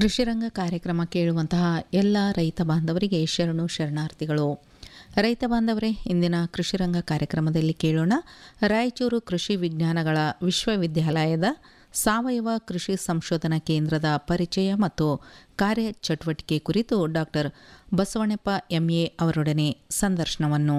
ಕೃಷಿರಂಗ ಕಾರ್ಯಕ್ರಮ ಕೇಳುವಂತಹ ಎಲ್ಲ ರೈತ ಬಾಂಧವರಿಗೆ ಶರಣು ಶರಣಾರ್ಥಿಗಳು ರೈತ ಬಾಂಧವರೇ ಇಂದಿನ ಕೃಷಿರಂಗ ಕಾರ್ಯಕ್ರಮದಲ್ಲಿ ಕೇಳೋಣ ರಾಯಚೂರು ಕೃಷಿ ವಿಜ್ಞಾನಗಳ ವಿಶ್ವವಿದ್ಯಾಲಯದ ಸಾವಯವ ಕೃಷಿ ಸಂಶೋಧನಾ ಕೇಂದ್ರದ ಪರಿಚಯ ಮತ್ತು ಕಾರ್ಯಚಟುವಟಿಕೆ ಕುರಿತು ಡಾಕ್ಟರ್ ಬಸವಣ್ಣಪ್ಪ ಎಂಎ ಅವರೊಡನೆ ಸಂದರ್ಶನವನ್ನು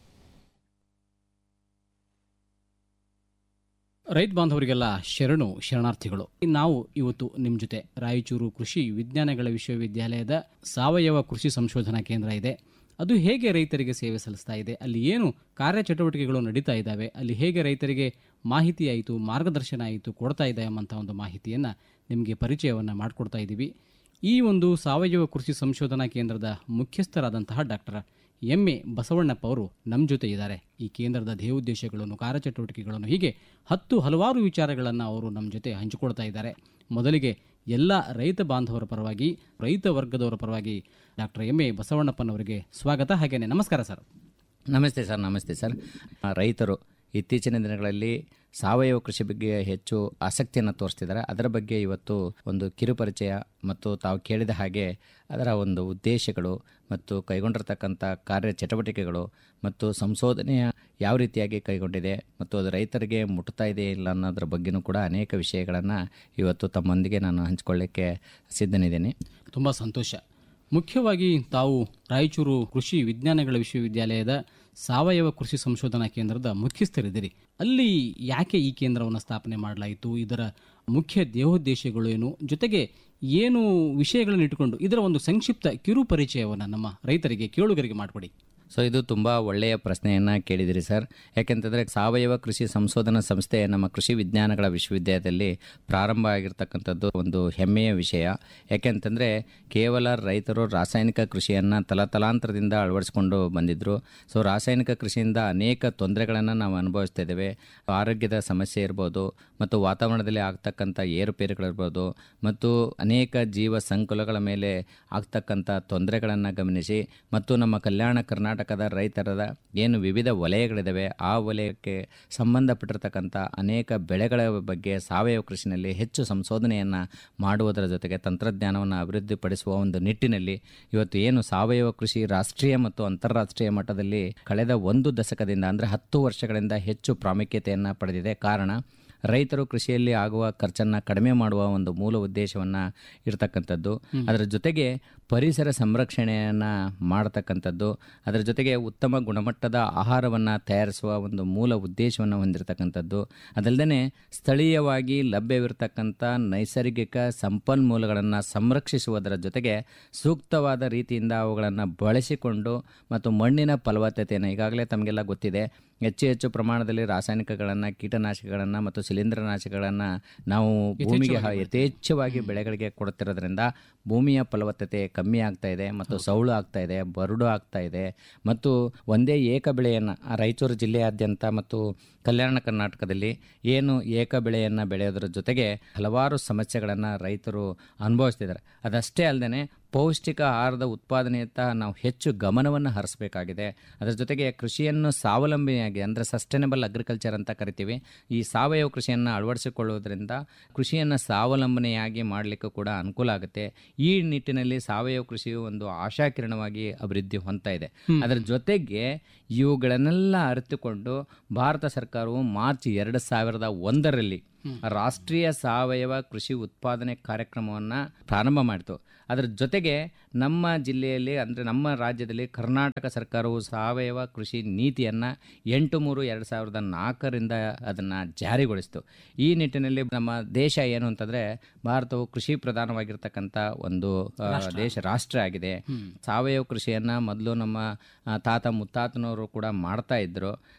ರೈತ ಬಾಂಧವರಿಗೆಲ್ಲ ಶರಣು ಶರಣಾರ್ಥಿಗಳು ನಾವು ಇವತ್ತು ನಿಮ್ಮ ಜೊತೆ ರಾಯಚೂರು ಕೃಷಿ ವಿಜ್ಞಾನಗಳ ವಿಶ್ವವಿದ್ಯಾಲಯದ ಸಾವಯವ ಕೃಷಿ ಸಂಶೋಧನಾ ಕೇಂದ್ರ ಇದೆ ಅದು ಹೇಗೆ ರೈತರಿಗೆ ಸೇವೆ ಸಲ್ಲಿಸ್ತಾ ಇದೆ ಅಲ್ಲಿ ಏನು ಕಾರ್ಯಚಟುವಟಿಕೆಗಳು ನಡೀತಾ ಇದ್ದಾವೆ ಅಲ್ಲಿ ಹೇಗೆ ರೈತರಿಗೆ ಮಾಹಿತಿ ಆಯಿತು ಮಾರ್ಗದರ್ಶನ ಆಯಿತು ಕೊಡ್ತಾ ಇದೆ ಎಂಬಂಥ ಒಂದು ಮಾಹಿತಿಯನ್ನು ನಿಮಗೆ ಪರಿಚಯವನ್ನು ಮಾಡಿಕೊಡ್ತಾ ಇದ್ದೀವಿ ಈ ಒಂದು ಸಾವಯವ ಕೃಷಿ ಸಂಶೋಧನಾ ಕೇಂದ್ರದ ಮುಖ್ಯಸ್ಥರಾದಂತಹ ಡಾಕ್ಟರ್ ಎಂ ಎ ಬಸವಣ್ಣಪ್ಪ ಅವರು ನಮ್ಮ ಜೊತೆ ಇದ್ದಾರೆ ಈ ಕೇಂದ್ರದ ಧ್ಯೇಯೋದ್ದೇಶಗಳನ್ನು ಕಾರ್ಯಚಟುವಟಿಕೆಗಳನ್ನು ಹೀಗೆ ಹತ್ತು ಹಲವಾರು ವಿಚಾರಗಳನ್ನು ಅವರು ನಮ್ಮ ಜೊತೆ ಹಂಚಿಕೊಳ್ತಾ ಇದ್ದಾರೆ ಮೊದಲಿಗೆ ಎಲ್ಲ ರೈತ ಬಾಂಧವರ ಪರವಾಗಿ ರೈತ ವರ್ಗದವರ ಪರವಾಗಿ ಡಾಕ್ಟರ್ ಎಂ ಎ ಬಸವಣ್ಣಪ್ಪನವರಿಗೆ ಸ್ವಾಗತ ಹಾಗೇನೆ ನಮಸ್ಕಾರ ಸರ್ ನಮಸ್ತೆ ಸರ್ ನಮಸ್ತೆ ಸರ್ ಆ, ರೈತರು ಇತ್ತೀಚಿನ ದಿನಗಳಲ್ಲಿ ಸಾವಯವ ಕೃಷಿ ಬಗ್ಗೆ ಹೆಚ್ಚು ಆಸಕ್ತಿಯನ್ನು ತೋರಿಸ್ತಿದ್ದಾರೆ ಅದರ ಬಗ್ಗೆ ಇವತ್ತು ಒಂದು ಕಿರುಪರಿಚಯ ಮತ್ತು ತಾವು ಕೇಳಿದ ಹಾಗೆ ಅದರ ಒಂದು ಉದ್ದೇಶಗಳು ಮತ್ತು ಕೈಗೊಂಡಿರ್ತಕ್ಕಂಥ ಕಾರ್ಯ ಚಟುವಟಿಕೆಗಳು ಮತ್ತು ಸಂಶೋಧನೆಯ ಯಾವ ರೀತಿಯಾಗಿ ಕೈಗೊಂಡಿದೆ ಮತ್ತು ಅದು ರೈತರಿಗೆ ಮುಟ್ತಾ ಇದೆ ಇಲ್ಲ ಅನ್ನೋದ್ರ ಬಗ್ಗೆನೂ ಕೂಡ ಅನೇಕ ವಿಷಯಗಳನ್ನು ಇವತ್ತು ತಮ್ಮೊಂದಿಗೆ ನಾನು ಹಂಚಿಕೊಳ್ಳಿಕ್ಕೆ ಸಿದ್ಧನಿದ್ದೀನಿ ತುಂಬ ಸಂತೋಷ ಮುಖ್ಯವಾಗಿ ತಾವು ರಾಯಚೂರು ಕೃಷಿ ವಿಜ್ಞಾನಗಳ ವಿಶ್ವವಿದ್ಯಾಲಯದ ಸಾವಯವ ಕೃಷಿ ಸಂಶೋಧನಾ ಕೇಂದ್ರದ ಮುಖ್ಯಸ್ಥರಿದ್ದೀರಿ ಅಲ್ಲಿ ಯಾಕೆ ಈ ಕೇಂದ್ರವನ್ನು ಸ್ಥಾಪನೆ ಮಾಡಲಾಯಿತು ಇದರ ಮುಖ್ಯ ದೇಹೋದ್ದೇಶಗಳು ಏನು ಜೊತೆಗೆ ಏನು ವಿಷಯಗಳನ್ನು ಇಟ್ಟುಕೊಂಡು ಇದರ ಒಂದು ಸಂಕ್ಷಿಪ್ತ ಕಿರು ಪರಿಚಯವನ್ನು ನಮ್ಮ ರೈತರಿಗೆ ಕೇಳುಗರಿಗೆ ಮಾಡಿಕೊಡಿ ಸೊ ಇದು ತುಂಬ ಒಳ್ಳೆಯ ಪ್ರಶ್ನೆಯನ್ನು ಕೇಳಿದಿರಿ ಸರ್ ಯಾಕೆಂತಂದರೆ ಸಾವಯವ ಕೃಷಿ ಸಂಶೋಧನಾ ಸಂಸ್ಥೆ ನಮ್ಮ ಕೃಷಿ ವಿಜ್ಞಾನಗಳ ವಿಶ್ವವಿದ್ಯಾಲಯದಲ್ಲಿ ಪ್ರಾರಂಭ ಆಗಿರ್ತಕ್ಕಂಥದ್ದು ಒಂದು ಹೆಮ್ಮೆಯ ವಿಷಯ ಯಾಕೆಂತಂದರೆ ಕೇವಲ ರೈತರು ರಾಸಾಯನಿಕ ಕೃಷಿಯನ್ನು ತಲತಲಾಂತರದಿಂದ ಅಳವಡಿಸ್ಕೊಂಡು ಬಂದಿದ್ದರು ಸೊ ರಾಸಾಯನಿಕ ಕೃಷಿಯಿಂದ ಅನೇಕ ತೊಂದರೆಗಳನ್ನು ನಾವು ಅನುಭವಿಸ್ತಾ ಇದ್ದೇವೆ ಆರೋಗ್ಯದ ಸಮಸ್ಯೆ ಇರ್ಬೋದು ಮತ್ತು ವಾತಾವರಣದಲ್ಲಿ ಆಗ್ತಕ್ಕಂಥ ಏರುಪೇರುಗಳಿರ್ಬೋದು ಮತ್ತು ಅನೇಕ ಜೀವ ಸಂಕುಲಗಳ ಮೇಲೆ ಆಗ್ತಕ್ಕಂಥ ತೊಂದರೆಗಳನ್ನು ಗಮನಿಸಿ ಮತ್ತು ನಮ್ಮ ಕಲ್ಯಾಣ ಕರ್ನಾಟಕದ ರೈತರದ ಏನು ವಿವಿಧ ವಲಯಗಳಿದ್ದಾವೆ ಆ ವಲಯಕ್ಕೆ ಸಂಬಂಧಪಟ್ಟಿರ್ತಕ್ಕಂಥ ಅನೇಕ ಬೆಳೆಗಳ ಬಗ್ಗೆ ಸಾವಯವ ಕೃಷಿನಲ್ಲಿ ಹೆಚ್ಚು ಸಂಶೋಧನೆಯನ್ನು ಮಾಡುವುದರ ಜೊತೆಗೆ ತಂತ್ರಜ್ಞಾನವನ್ನು ಅಭಿವೃದ್ಧಿಪಡಿಸುವ ಒಂದು ನಿಟ್ಟಿನಲ್ಲಿ ಇವತ್ತು ಏನು ಸಾವಯವ ಕೃಷಿ ರಾಷ್ಟ್ರೀಯ ಮತ್ತು ಅಂತಾರಾಷ್ಟ್ರೀಯ ಮಟ್ಟದಲ್ಲಿ ಕಳೆದ ಒಂದು ದಶಕದಿಂದ ಅಂದರೆ ಹತ್ತು ವರ್ಷಗಳಿಂದ ಹೆಚ್ಚು ಪ್ರಾಮುಖ್ಯತೆಯನ್ನು ಪಡೆದಿದೆ ಕಾರಣ ರೈತರು ಕೃಷಿಯಲ್ಲಿ ಆಗುವ ಖರ್ಚನ್ನು ಕಡಿಮೆ ಮಾಡುವ ಒಂದು ಮೂಲ ಉದ್ದೇಶವನ್ನು ಇರತಕ್ಕಂಥದ್ದು ಅದರ ಜೊತೆಗೆ ಪರಿಸರ ಸಂರಕ್ಷಣೆಯನ್ನು ಮಾಡತಕ್ಕಂಥದ್ದು ಅದರ ಜೊತೆಗೆ ಉತ್ತಮ ಗುಣಮಟ್ಟದ ಆಹಾರವನ್ನು ತಯಾರಿಸುವ ಒಂದು ಮೂಲ ಉದ್ದೇಶವನ್ನು ಹೊಂದಿರತಕ್ಕಂಥದ್ದು ಅದಲ್ಲದೆ ಸ್ಥಳೀಯವಾಗಿ ಲಭ್ಯವಿರತಕ್ಕಂಥ ನೈಸರ್ಗಿಕ ಸಂಪನ್ಮೂಲಗಳನ್ನು ಸಂರಕ್ಷಿಸುವುದರ ಜೊತೆಗೆ ಸೂಕ್ತವಾದ ರೀತಿಯಿಂದ ಅವುಗಳನ್ನು ಬಳಸಿಕೊಂಡು ಮತ್ತು ಮಣ್ಣಿನ ಫಲವತ್ತತೆಯನ್ನು ಈಗಾಗಲೇ ತಮಗೆಲ್ಲ ಗೊತ್ತಿದೆ ಹೆಚ್ಚು ಹೆಚ್ಚು ಪ್ರಮಾಣದಲ್ಲಿ ರಾಸಾಯನಿಕಗಳನ್ನು ಕೀಟನಾಶಕಗಳನ್ನು ಮತ್ತು ಶಿಲೀಂಧ್ರನಾಶಕಗಳನ್ನು ನಾವು ಭೂಮಿಗೆ ಹ- ಯಥೇಚ್ಛವಾಗಿ ಬೆಳೆಗಳಿಗೆ ಕೊಡುತ್ತಿರೋದ್ರಿಂದ ಭೂಮಿಯ ಫಲವತ್ತತೆ ಕಮ್ಮಿ ಆಗ್ತಾ ಇದೆ ಮತ್ತು ಸೌಳು ಆಗ್ತಾ ಇದೆ ಬರಡು ಆಗ್ತಾ ಇದೆ ಮತ್ತು ಒಂದೇ ಏಕ ಬೆಳೆಯನ್ನು ರಾಯಚೂರು ಜಿಲ್ಲೆಯಾದ್ಯಂತ ಮತ್ತು ಕಲ್ಯಾಣ ಕರ್ನಾಟಕದಲ್ಲಿ ಏನು ಏಕ ಬೆಳೆಯನ್ನು ಬೆಳೆಯೋದ್ರ ಜೊತೆಗೆ ಹಲವಾರು ಸಮಸ್ಯೆಗಳನ್ನು ರೈತರು ಅನುಭವಿಸ್ತಿದ್ದಾರೆ ಅದಷ್ಟೇ ಅಲ್ಲದೆ ಪೌಷ್ಟಿಕ ಆಹಾರದ ಉತ್ಪಾದನೆಯತ್ತ ನಾವು ಹೆಚ್ಚು ಗಮನವನ್ನು ಹರಿಸಬೇಕಾಗಿದೆ ಅದರ ಜೊತೆಗೆ ಕೃಷಿಯನ್ನು ಸ್ವಾವಲಂಬಿಯಾಗಿ ಅಂದರೆ ಸಸ್ಟೈನಬಲ್ ಅಗ್ರಿಕಲ್ಚರ್ ಅಂತ ಕರಿತೀವಿ ಈ ಸಾವಯವ ಕೃಷಿಯನ್ನು ಅಳವಡಿಸಿಕೊಳ್ಳುವುದರಿಂದ ಕೃಷಿಯನ್ನು ಸ್ವಾವಲಂಬನೆಯಾಗಿ ಮಾಡಲಿಕ್ಕೂ ಕೂಡ ಅನುಕೂಲ ಆಗುತ್ತೆ ಈ ನಿಟ್ಟಿನಲ್ಲಿ ಸಾವಯವ ಕೃಷಿಯು ಒಂದು ಆಶಾಕಿರಣವಾಗಿ ಅಭಿವೃದ್ಧಿ ಹೊಂದ್ತಾ ಇದೆ ಅದರ ಜೊತೆಗೆ ಇವುಗಳನ್ನೆಲ್ಲ ಅರಿತುಕೊಂಡು ಭಾರತ ಸರ್ಕಾರವು ಮಾರ್ಚ್ ಎರಡು ಸಾವಿರದ ಒಂದರಲ್ಲಿ ರಾಷ್ಟ್ರೀಯ ಸಾವಯವ ಕೃಷಿ ಉತ್ಪಾದನೆ ಕಾರ್ಯಕ್ರಮವನ್ನು ಪ್ರಾರಂಭ ಮಾಡಿತು ಅದರ ಜೊತೆಗೆ ನಮ್ಮ ಜಿಲ್ಲೆಯಲ್ಲಿ ಅಂದರೆ ನಮ್ಮ ರಾಜ್ಯದಲ್ಲಿ ಕರ್ನಾಟಕ ಸರ್ಕಾರವು ಸಾವಯವ ಕೃಷಿ ನೀತಿಯನ್ನು ಎಂಟು ಮೂರು ಎರಡು ಸಾವಿರದ ನಾಲ್ಕರಿಂದ ಅದನ್ನು ಜಾರಿಗೊಳಿಸಿತು ಈ ನಿಟ್ಟಿನಲ್ಲಿ ನಮ್ಮ ದೇಶ ಏನು ಅಂತಂದರೆ ಭಾರತವು ಕೃಷಿ ಪ್ರಧಾನವಾಗಿರ್ತಕ್ಕಂಥ ಒಂದು ಆ, ದೇಶ ರಾಷ್ಟ್ರ ಆಗಿದೆ ಸಾವಯವ ಕೃಷಿಯನ್ನು ಮೊದಲು ನಮ್ಮ ಆ, ತಾತ ಮುತ್ತಾತನವರು ಕೂಡ ಮಾಡ್ತಾ ಇದ್ದರು